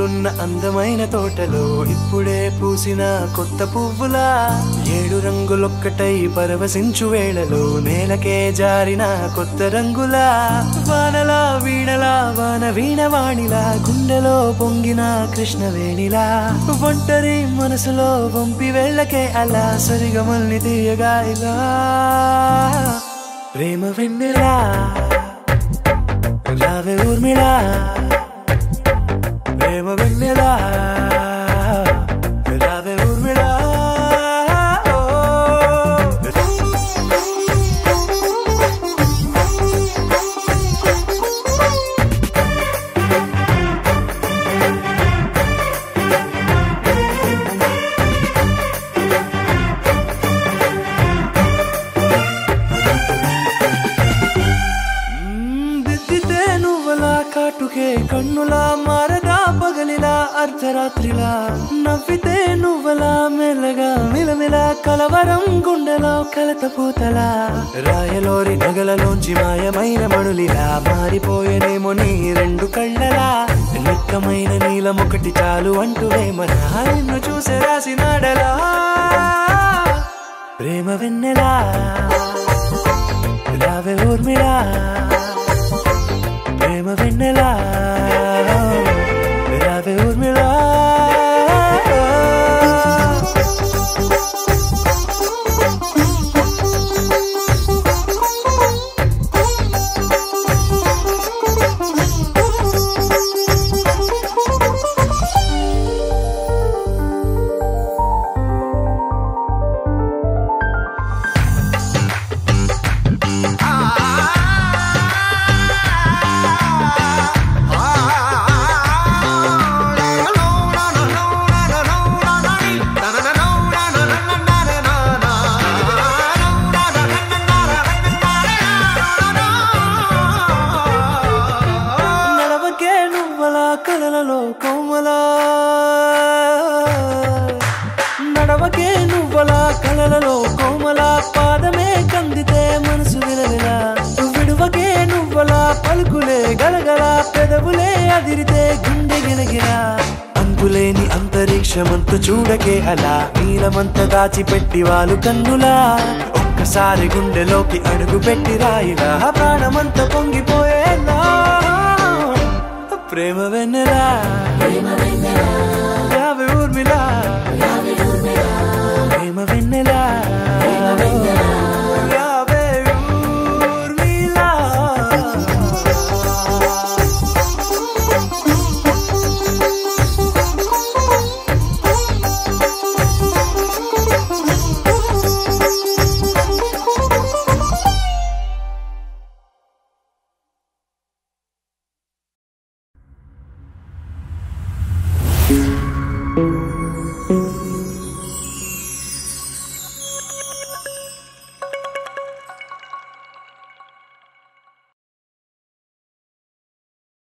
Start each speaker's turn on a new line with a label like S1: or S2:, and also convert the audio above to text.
S1: ఉన్న అందమైన తోటలో ఇప్పుడే పూసిన కొత్త పువ్వులా ఏడు రంగులొక్కటై పరవశించు వేళలో నేలకే జారిన కొత్త రంగులా వానలా వీణలా వాన వీణవాణిలా గుండెలో పొంగిన కృష్ణవేణిలా ఒంటరి మనసులో వంపి వెళ్ళకే అలా సరిగమల్ని తీయగా ఇలా ప్రేమ వెన్నెలా రావే ఊర్మిళా ప్రేమ వెన్నెలా రావే ఊర్మిళా మ్మ్, దిద్దితే నువ్వలా కాటుకే కన్నులా మారగా పగలిలా అర్ధరాత్రిలా నవ్వితే నువ్వలా మెల్లగా మిలమిల కలవరం గుండెలో కలత పూతలా రాయలోరి నగలలోంచి మాయమైన మణులిలా మారిపోయేనేమో నీ రెండు కళ్ళలా నిక్కమైన నీలం ఒకటి చాలు అంటూ వేమన నిన్ను చూసే రాసినాడలా ప్రేమ వెన్నెలా రావే ఊర్మిళా ప్రేమ వెన్నెలా రావే ఊర్మిళా నడవకే నువ్వలా కలలలో కోమలా నడవకే నువ్వలా కలలలో కోమలా పాదమే కందితే మనసు విలవిలా విడువకే నువ్వలా పలుకులే గలగల పెదవులే అదిరితే గుండె గిలగిలా అంతులేని అంతరిక్షమంత చూడకే అలా నీలమంత దాచిపెట్టి వాళ్ళు కన్నులా ఒక్కసారి గుండెలోకి అడుగు పెట్టి రాయిలా ప్రాణమంత పొంగిపోయేలా ప్రేమ వెన్నెలా రావే ఊర్మిలా